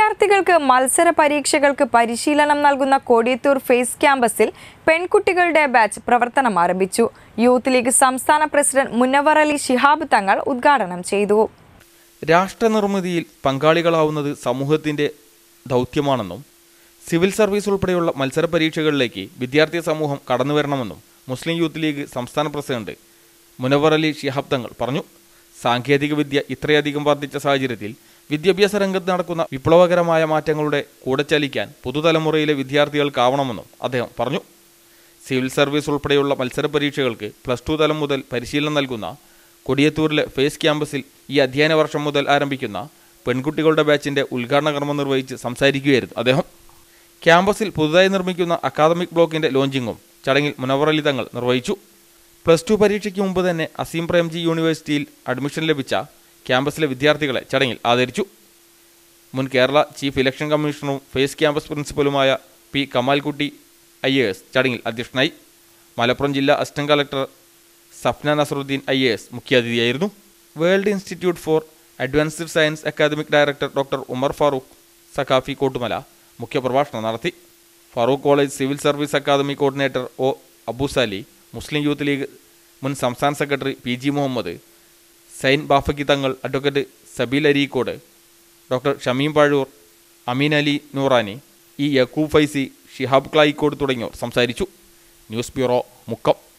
വിദ്യാർത്ഥികൾക്ക് മത്സര പരീക്ഷകൾക്ക് പരിശീലനം നൽകുന്ന കൊടിയത്തൂർ ഫേസ് ക്യാമ്പസിൽ പെൺകുട്ടികളുടെ ബാച്ച് പ്രവർത്തനം ആരംഭിച്ചു യൂത്ത് ലീഗ് സംസ്ഥാന പ്രസിഡന്റ് മുനവർ അലി ശിഹാബ് തങ്ങൾ ഉദ്ഘാടനം ചെയ്തു രാഷ്ട്രനിർമ്മിതിയിൽ പങ്കാളികളാവുന്നത് സമൂഹത്തിൻ്റെ ദൗത്യമാണെന്നും സിവിൽ സർവീസ് ഉൾപ്പെടെയുള്ള മത്സര പരീക്ഷകളിലേക്ക് വിദ്യാർത്ഥി സമൂഹം കടന്നുവരണമെന്നും മുസ്ലിം യൂത്ത് ലീഗ് സംസ്ഥാന പ്രസിഡന്റ് മുനവർ അലി ശിഹാബ് തങ്ങൾ പറഞ്ഞു സാങ്കേതിക വിദ്യ ഇത്രയധികം വർദ്ധിച്ച സാഹചര്യത്തിൽ വിദ്യാഭ്യാസ രംഗത്ത് നടക്കുന്ന വിപ്ലവകരമായ മാറ്റങ്ങളുടെ കൂടെ ചലിക്കാൻ പുതുതലമുറയിലെ വിദ്യാർത്ഥികൾക്കാവണമെന്നും അദ്ദേഹം പറഞ്ഞു സിവിൽ സർവീസ് ഉൾപ്പെടെയുള്ള മത്സര പരീക്ഷകൾക്ക് പ്ലസ് ടു തലം മുതൽ പരിശീലനം നൽകുന്ന കൊടിയത്തൂരിലെ ഫേസ് ക്യാമ്പസിൽ ഈ അധ്യയന വർഷം മുതൽ ആരംഭിക്കുന്ന പെൺകുട്ടികളുടെ ബാച്ചിന്റെ ഉദ്ഘാടന കർമ്മം നിർവഹിച്ച് സംസാരിക്കുകയായിരുന്നു അദ്ദേഹം ക്യാമ്പസിൽ പുതുതായി നിർമ്മിക്കുന്ന അക്കാദമിക് ബ്ലോക്കിന്റെ ലോഞ്ചിങ്ങും ചടങ്ങിൽ മുനവർ അലി തങ്ങൾ നിർവഹിച്ചു പ്ലസ് ടു പരീക്ഷയ്ക്ക് മുമ്പ് തന്നെ അസീം പ്രേംജി യൂണിവേഴ്സിറ്റിയിൽ അഡ്മിഷൻ ലഭിച്ച ക്യാമ്പസിലെ വിദ്യാർത്ഥികളെ ചടങ്ങിൽ ആദരിച്ചു മുൻ കേരള ചീഫ് ഇലക്ഷൻ കമ്മീഷണറും ഫേസ് ക്യാമ്പസ് പ്രിൻസിപ്പലുമായ P Kamalkutty I A S ചടങ്ങിൽ അധ്യക്ഷനായി മലപ്പുറം ജില്ലാ assistant collector Safna Nasaruddin I A S മുഖ്യാതിഥിയായിരുന്നു world institute for advanced science academic director doctor Umar Farooq Saqafi Kottumala മുഖ്യപ്രഭാഷണം നടത്തി Farooq college civil service academy coordinator O Abusali Muslim youth league മുൻ സംസ്ഥാന secretary P G Muhammad Sain Bafaqi Thangal advocate Sabeel Areekode doctor Shameem Pazhoor Ameen Ali Noorani E Yakub Faizi Shihab Klayikode തുടങ്ങിയവർ സംസാരിച്ചു ന്യൂസ് ബ്യൂറോ മുക്കം